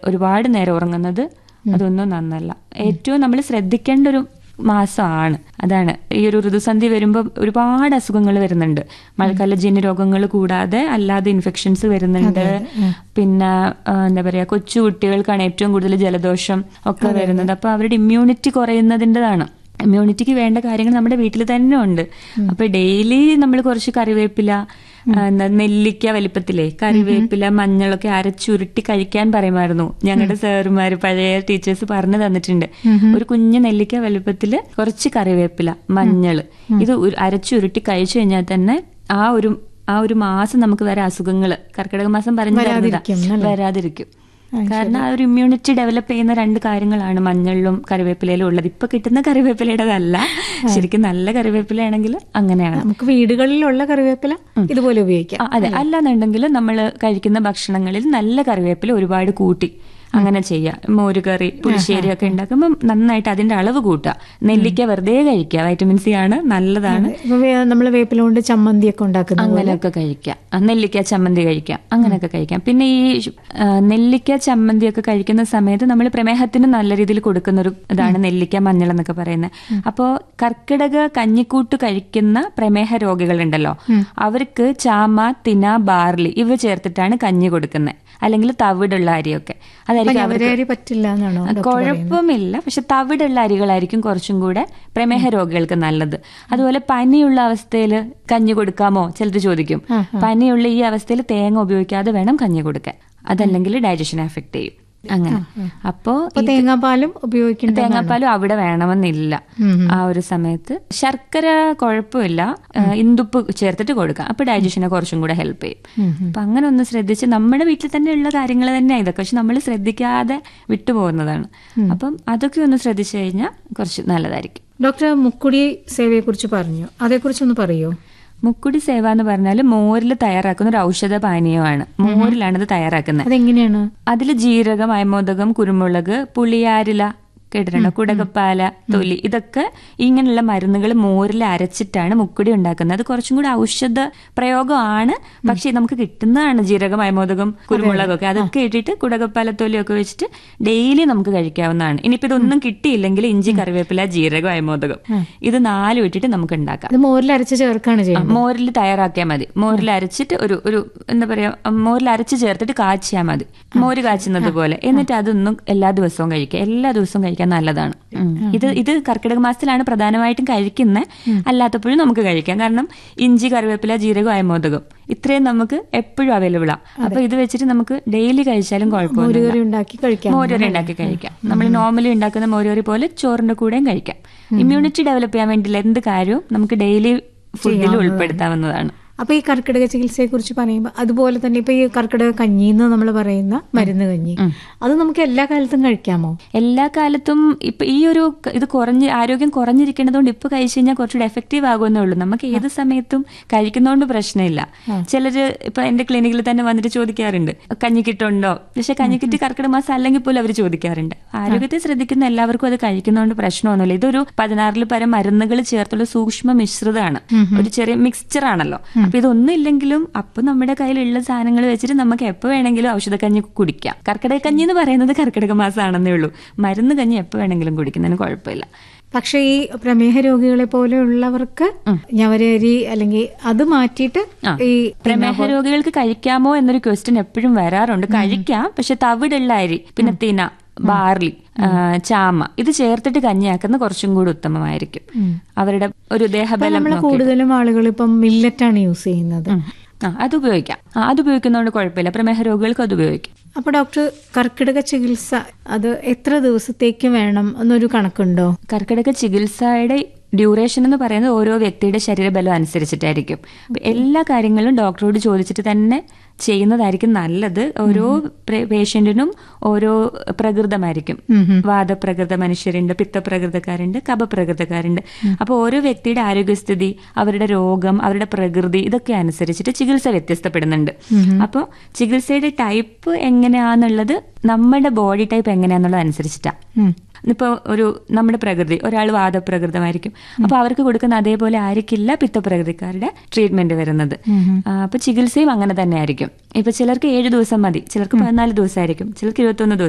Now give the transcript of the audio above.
ഒരുപാട് നേരം ഉറങ്ങുന്നത് അതൊന്നും നന്നല്ല ഏറ്റവും നമ്മൾ ശ്രദ്ധിക്കേണ്ട ഒരു മാസമാണ് അതാണ് ഈ ഒരു ഋതുസന്ധി വരുമ്പോൾ ഒരുപാട് അസുഖങ്ങൾ വരുന്നുണ്ട് മഴക്കാലജന്യ രോഗങ്ങൾ കൂടാതെ അല്ലാതെ ഇൻഫെക്ഷൻസ് വരുന്നുണ്ട് പിന്നെ ആ, എന്താ പറയാ കൊച്ചു കുട്ടികൾക്കാണ് ഏറ്റവും കൂടുതൽ ജലദോഷം ഒക്കെ വരുന്നത് അപ്പൊ അവരുടെ ഇമ്മ്യൂണിറ്റി കുറയുന്നതിൻ്റെതാണ് ഇമ്മ്യൂണിറ്റിക്ക് വേണ്ട കാര്യങ്ങൾ നമ്മുടെ വീട്ടിൽ തന്നെ ഉണ്ട് അപ്പൊ ഡെയിലി നമ്മൾ കുറച്ച് കറിവേപ്പില ആ, എന്താ നെല്ലിക്ക വലിപ്പത്തിലെ കറിവേപ്പില മഞ്ഞളൊക്കെ അരച്ചുരുട്ടി കഴിക്കാൻ പറയുമായിരുന്നു ഞങ്ങളുടെ സാറുമാര് പഴയ ടീച്ചേഴ്സ് പറഞ്ഞു തന്നിട്ടുണ്ട് ഒരു കുഞ്ഞു നെല്ലിക്ക വലിപ്പത്തില് കുറച്ച് കറിവേപ്പില മഞ്ഞള് ഇത് ഉരു- അരച്ചുരുട്ടി കഴിച്ചു കഴിഞ്ഞാൽ തന്നെ ആ ഒരു ആ ഒരു മാസം നമുക്ക് വരെ അസുഖങ്ങൾ കർക്കിടക മാസം പറഞ്ഞു തരുന്നതാ. വരാതിരിക്കും, അല്ലേ? വരാതിരിക്കും കാരണം ആ ഒരു ഇമ്മ്യൂണിറ്റി ഡെവലപ്പ് ചെയ്യുന്ന രണ്ട് കാര്യങ്ങളാണ് മഞ്ഞളിലും കറിവേപ്പിലയിലും ഉള്ളത് ഇപ്പൊ കിട്ടുന്ന കറിവേപ്പിലയുടേതല്ല ശരിക്കും നല്ല കറിവേപ്പിലയാണെങ്കിൽ അങ്ങനെയാണ് നമുക്ക് വീടുകളിലുള്ള കറിവേപ്പില ഇതുപോലെ ഉപയോഗിക്കാം ആ, അതെ അല്ലാന്നുണ്ടെങ്കിൽ നമ്മൾ കഴിക്കുന്ന ഭക്ഷണങ്ങളിൽ നല്ല കറിവേപ്പില ഒരുപാട് കൂട്ടി അങ്ങനെ ചെയ്യാം മോരുകറി പുളിശ്ശേരി ഒക്കെ ഉണ്ടാക്കുമ്പോൾ നന്നായിട്ട് അതിന്റെ അളവ് കൂട്ടുക നെല്ലിക്ക വെറുതെ കഴിക്കുക വൈറ്റമിൻ സി ആണ് നല്ലതാണ് ഇപ്പൊ വേ- നമ്മള് വേപ്പില കൊണ്ട് ചമ്മന്തി ഒക്കെ ഉണ്ടാക്കുന്ന പോലെ. അങ്ങനെയൊക്കെ കഴിക്കാം ആ, നെല്ലിക്ക ചമ്മന്തി കഴിക്കാം അങ്ങനെയൊക്കെ കഴിക്കാം പിന്നെ ഈ ആ, നെല്ലിക്ക ചമ്മന്തി ഒക്കെ കഴിക്കുന്ന സമയത്ത് നമ്മൾ പ്രമേഹത്തിന് നല്ല രീതിയിൽ കൊടുക്കുന്ന ഒരു ഇതാണ് നെല്ലിക്ക മഞ്ഞൾ എന്നൊക്കെ പറയുന്നത് അപ്പോ കർക്കിടക കഞ്ഞിക്കൂട്ട് കഴിക്കുന്ന പ്രമേഹ രോഗികളുണ്ടല്ലോ അവർക്ക് ചാമ തിന ബാർലി ഇവ ചേർത്തിട്ടാണ് കഞ്ഞി കൊടുക്കുന്നത് അല്ലെങ്കിൽ തവിടുള്ള അരിയൊക്കെ അതായിരിക്കും അവർക്ക് അവരെ പറ്റില്ല എന്നാണോ ഡോക്ടർ പറയുന്നത്? കുഴപ്പമില്ല പക്ഷെ തവിടുള്ള അരികളായിരിക്കും കുറച്ചും കൂടെ പ്രമേഹ രോഗികൾക്ക് നല്ലത് അതുപോലെ പനിയുള്ള അവസ്ഥയിൽ കഞ്ഞി കൊടുക്കാമോ ചിലർ ചോദിക്കും പനിയുള്ള ഈ അവസ്ഥയിൽ തേങ്ങ ഉപയോഗിക്കാതെ വേണം കഞ്ഞി കൊടുക്കാൻ അതല്ലെങ്കിൽ ഡൈജഷൻ എഫക്ട് ചെയ്യും അങ്ങനെ അപ്പോ അപ്പൊ തേങ്ങാപ്പാലും ഉപയോഗിക്കേണ്ട തേങ്ങാപ്പാലും അവിടെ വേണമെന്നില്ല ആ ഒരു സമയത്ത് ശർക്കര കുഴപ്പമില്ല ആ, ഇന്ദുപ്പ് ചേർത്തിട്ട് കൊടുക്കാം അപ്പൊ ഡൈജഷനെ കുറച്ചും കൂടെ ഹെൽപ്പ് ചെയ്യും അപ്പൊ അങ്ങനെ ഒന്ന് ശ്രദ്ധിച്ച് നമ്മുടെ വീട്ടിൽ തന്നെ ഉള്ള കാര്യങ്ങൾ തന്നെയാണ് ഇതൊക്കെ പക്ഷെ നമ്മൾ ശ്രദ്ധിക്കാതെ വിട്ടുപോകുന്നതാണ് അപ്പം അതൊക്കെ ഒന്ന് ശ്രദ്ധിച്ചു കഴിഞ്ഞാൽ കുറച്ച് നല്ലതായിരിക്കും ഡോക്ടർ മുക്കുടി സേവയെ കുറിച്ച് പറഞ്ഞു അതേക്കുറിച്ചൊന്ന് പറയോ മുക്കുടി സേവ എന്ന് പറഞ്ഞാൽ മോരിൽ തയ്യാറാക്കുന്ന ഒരു ഔഷധ പാനീയമാണ് മോരിലാണ് ഇത് തയ്യാറാക്കുന്നത് അതെങ്ങനെയാണ് അതിൽ ജീരകം അയമോദകം കുരുമുളക് പുളിയാരില കേട്ടിട്ടുണ്ടോ കുടകപ്പാല തൊലി ഇതൊക്കെ ഇങ്ങനെയുള്ള മരുന്നുകൾ മോരിൽ അരച്ചിട്ടാണ് മുക്കുടി ഉണ്ടാക്കുന്നത് അത് കുറച്ചും കൂടി ഔഷധ പ്രയോഗമാണ് പക്ഷെ നമുക്ക് കിട്ടുന്നതാണ് ജീരകം അയമോദകം കുരുമുളകൊക്കെ അതൊക്കെ ഇട്ടിട്ട് കുടകപ്പാല തൊലിയൊക്കെ വെച്ചിട്ട് ഡെയിലി നമുക്ക് കഴിക്കാവുന്നതാണ് ഇനിയിപ്പോ ഇതൊന്നും കിട്ടിയില്ലെങ്കിൽ ഇഞ്ചി കറിവേപ്പില ജീരകം അയമോദകം ഇത് നാലും ഇട്ടിട്ട് നമുക്ക് ഉണ്ടാക്കാം അത് മോരിൽ അരച്ച് ചേർക്കാണ് ചെയ്യുന്നത് മോരിൽ തയ്യാറാക്കിയാൽ മതി മോരിൽ അരച്ചിട്ട് ഒരു ഒരു എന്താ പറയാ മോരിൽ അരച്ച് ചേർത്തിട്ട് കാച്ചിയാൽ മതി മോര് കാച്ചുന്നത് പോലെ എന്നിട്ട് അതൊന്നും എല്ലാ ദിവസവും കഴിക്കുക എല്ലാ ദിവസവും കഴിക്കാൻ നല്ലതാണ് ഉം. ഇത് ഇത് കർക്കിടക മാസത്തിലാണ് പ്രധാനമായിട്ടും കഴിക്കുന്നത് അല്ലാത്തപ്പോഴും നമുക്ക് കഴിക്കാം കാരണം ഇഞ്ചി കറിവേപ്പില ജീരകം അയമോദകം ഇത്രയും നമുക്ക് എപ്പോഴും അവൈലബിൾ ആണ് അപ്പൊ ഇത് വെച്ചിട്ട് നമുക്ക് ഡെയിലി കഴിച്ചാലും കുഴപ്പമൊന്നുമില്ല മോരുകറി ഉണ്ടാക്കി കഴിക്കാം മോരുകറി ഉണ്ടാക്കി കഴിക്കാം നമ്മൾ നോർമലി ഉണ്ടാക്കുന്ന മോരുകറി പോലെ ചോറിന്റെ കൂടെയും കഴിക്കാം ഇമ്മ്യൂണിറ്റി ഡെവലപ്പ് ചെയ്യാൻ വേണ്ടിയുള്ള എന്ത് കാര്യവും നമുക്ക് ഡെയിലി ഫുഡിൽ ഉൾപ്പെടുത്താവുന്നതാണ് അപ്പൊ ഈ കർക്കിടക ചികിത്സയെ കുറിച്ച് പറയുമ്പോൾ അതുപോലെ തന്നെ ഇപ്പൊ ഈ കർക്കിടക കഞ്ഞി എന്ന് നമ്മൾ പറയുന്ന മരുന്ന് കഞ്ഞി അത് നമുക്ക് എല്ലാ കാലത്തും കഴിക്കാമോ എല്ലാ കാലത്തും ഇപ്പൊ ഈ ഒരു ക- ഇത് കുറഞ്ഞ് ആരോഗ്യം കുറഞ്ഞിരിക്കുന്നതുകൊണ്ട് ഇപ്പൊ കഴിച്ചു കഴിഞ്ഞാൽ കുറച്ചുകൂടി എഫക്റ്റീവ് ആകുമെന്നേ ഉള്ളൂ നമുക്ക് ഏത് സമയത്തും കഴിക്കുന്നതുകൊണ്ട് പ്രശ്നമില്ല ചിലര് ഇപ്പൊ എന്റെ ക്ലിനിക്കിൽ തന്നെ വന്നിട്ട് ചോദിക്കാറുണ്ട് കഞ്ഞിക്കിട്ടുണ്ടോ പക്ഷെ കഞ്ഞിക്കിറ്റ് കർക്കിടക മാസം അല്ലെങ്കിൽ പോലും അവർ ചോദിക്കാറുണ്ട് ആരോഗ്യത്തെ ശ്രദ്ധിക്കുന്ന എല്ലാവർക്കും അത് കഴിക്കുന്നതുകൊണ്ട് പ്രശ്നമൊന്നുമില്ല ഇതൊരു പതിനാറിൽ പരം മരുന്നുകൾ ചേർത്തുള്ള സൂക്ഷ്മ മിശ്രിതമാണ് ഒരു ചെറിയ മിക്സ്ചർ ആണല്ലോ അപ്പൊ ഇതൊന്നും ഇല്ലെങ്കിലും അപ്പൊ നമ്മുടെ കയ്യിലുള്ള സാധനങ്ങൾ വെച്ചിട്ട് നമുക്ക് എപ്പോ വേണമെങ്കിലും ഔഷധക്കഞ്ഞി കുടിക്കാം കർക്കിടക കഞ്ഞി എന്ന് പറയുന്നത് കർക്കിടക മാസമാണെന്നേ ഉള്ളൂ മരുന്ന് കഞ്ഞി എപ്പോ വേണമെങ്കിലും കുടിക്കുന്നതിന് കുഴപ്പമില്ല പക്ഷെ ഈ പ്രമേഹ രോഗികളെ പോലെയുള്ളവർക്ക് ഞവരരി അല്ലെങ്കിൽ അത് മാറ്റിയിട്ട് ആ. ഈ പ്രമേഹ രോഗികൾക്ക് കഴിക്കാമോ എന്നൊരു ക്വസ്റ്റ്യൻ എപ്പോഴും വരാറുണ്ട് കഴിക്കാം പക്ഷെ തവിടുള്ള അരി പിന്നെ തിന ബാർലി ആ, ചാമ ഇത് ചേർത്തിട്ട് കഞ്ഞിയാക്കുന്ന കുറച്ചും കൂടി ഉത്തമമായിരിക്കും അവരുടെ ഒരു ദേഹബലം നമ്മൾ നോക്കി. കൂടുതലും ആളുകൾ ഇപ്പം മില്ലറ്റാണ് യൂസ് ചെയ്യുന്നത് ആ അത് ഉപയോഗിക്കാം ആ അത് ഉപയോഗിക്കുന്നതുകൊണ്ട് കുഴപ്പമില്ല പ്രമേഹ രോഗികൾക്ക് അത് ഉപയോഗിക്കാം അപ്പൊ ഡോക്ടർ കർക്കിടക ചികിത്സ അത് എത്ര ദിവസത്തേക്ക് വേണം എന്നൊരു കണക്കുണ്ടോ കർക്കിടക ചികിത്സയുടെ ഡ്യൂറേഷൻ എന്ന് പറയുന്നത് ഓരോ വ്യക്തിയുടെ ശരീരബലം അനുസരിച്ചിട്ടായിരിക്കും അപ്പൊ എല്ലാ കാര്യങ്ങളും ഡോക്ടറോട് ചോദിച്ചിട്ട് തന്നെ ചെയ്യുന്നതായിരിക്കും നല്ലത് ഓരോ പേഷ്യന്റിനും ഓരോ പ്രകൃതമായിരിക്കും വാദപ്രകൃത മനുഷ്യരുണ്ട് പിത്തപ്രകൃതക്കാരുണ്ട് കപപ്രകൃതക്കാരുണ്ട് അപ്പോൾ ഓരോ വ്യക്തിയുടെ ആരോഗ്യസ്ഥിതി അവരുടെ രോഗം അവരുടെ പ്രകൃതി ഇതൊക്കെ അനുസരിച്ചിട്ട് ചികിത്സ വ്യത്യസ്തപ്പെടുന്നുണ്ട് അപ്പോൾ ചികിത്സയുടെ ടൈപ്പ് എങ്ങനെയാന്നുള്ളത് നമ്മുടെ ബോഡി ടൈപ്പ് എങ്ങനെയാന്നുള്ളത് അനുസരിച്ചിട്ടാ ഇപ്പൊ ഒരു നമ്മുടെ പ്രകൃതി ഒരാൾ വാദപ്രകൃതമായിരിക്കും അപ്പൊ അവർക്ക് കൊടുക്കുന്ന അതേപോലെ ആയിരിക്കില്ല പിത്തപ്രകൃതിക്കാരുടെ ട്രീറ്റ്മെന്റ് വരുന്നത് ആ, അപ്പൊ ചികിത്സയും അങ്ങനെ തന്നെ ആയിരിക്കും ഇപ്പൊ ചിലർക്ക് ഏഴ് ദിവസം മതി ചിലർക്ക് പതിനാല് ദിവസമായിരിക്കും ചിലർക്ക് ഇരുപത്തൊന്ന് ദിവസം